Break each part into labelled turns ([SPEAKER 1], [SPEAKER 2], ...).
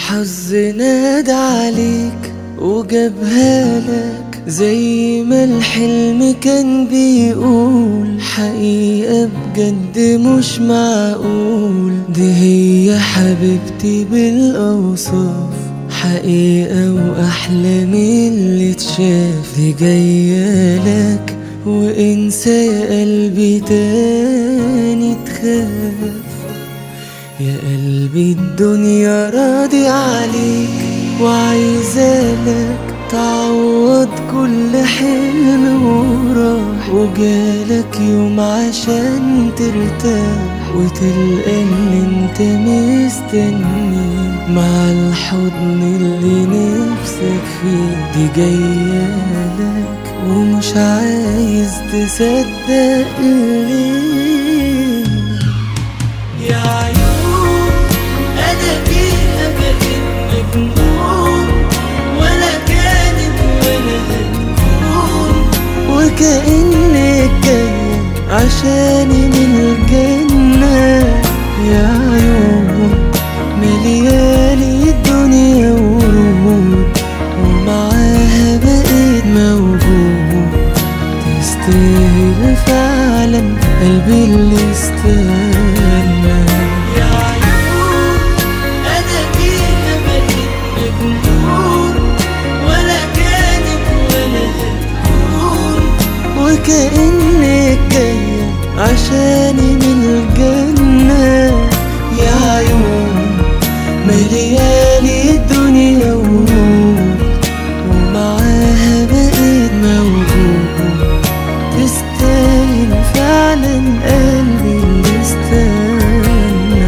[SPEAKER 1] الحظ نادى عليك وجابها لك زي ما الحلم كان بيقول حقيقة بجد مش معقول دي هي حبيبتي بالأوصاف حقيقة وأحلى من اللي اتشاف دي جاية لك وانسى يا قلبي تاني تخاف يا قلبي الدنيا راضي عليك وعايزالك تعوض كل حلم وراح وجالك يوم عشان ترتاح وتلقى اللي انت مستنيه مع الحضن اللي نفسك فيه دي جايالك ومش عايز تصدق ليه يا عيون انا بيها بقيت مجنون ولا كانت ولا هتكون وكأنك جاية عشاني من الجنة يا عيون مليالي الدنيا ورود ومعاها بقيت موجود تستاهل فعلا قلبي اللي استنى يا عيون انا بيها بقيت مجنون ولا كانت ولا هتكون وكأنك جاية عشاني من الجنة يا عيون مليالي الدنيا ورود ومعاها بقيت موجود تستاهل فعلا قلبي اللي استنى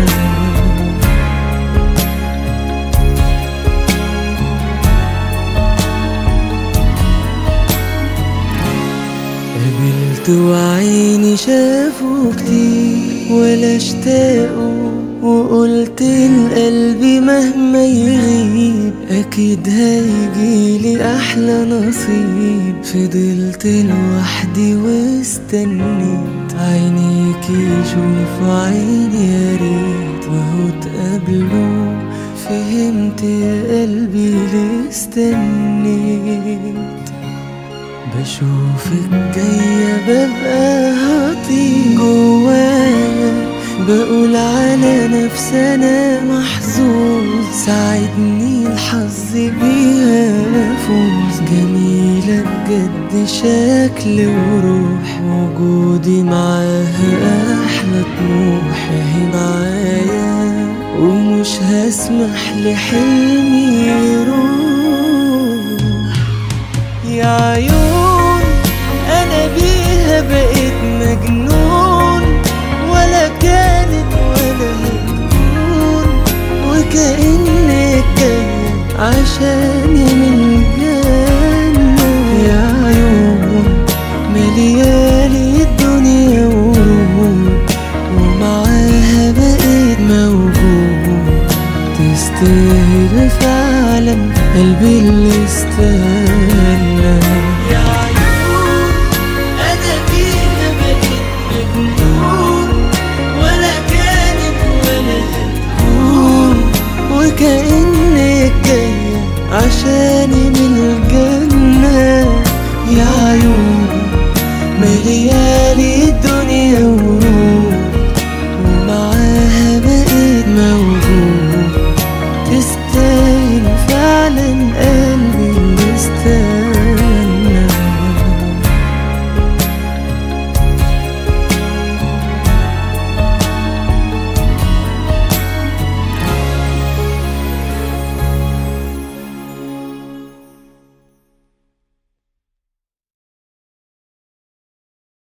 [SPEAKER 1] قابلت وعيني شافوا كتير ولا اشتاقوا وقلت لقلبي مهما يغيب اكيد هيجيلي احلى نصيب فضلت لوحدي واستنيت عينيك يشوفوا عيني يا ريت وهو اتقابلوا فهمت يا قلبي ليه استنيت بشوفك جاية ببقى هطير جوايا بقول على نفسي أنا محظوظ ساعدني الحظ بيها أفوز جميلة بجد شكل وروح وجودي معاها أحلى طموح هي معايا ومش هسمح لحلمي يروح يا عيون انا بيها بقيت مجنون ولا كانت ولا هتكون وكأنك جاية عشاني من الجنة يا عيون مليالي الدنيا ورود ومعاها بقيت موجود تستاهل فعلا قلبي اللي استنى يا عيون انا بيها بقيت مجنون ولا كانت ولا هتكون وكأن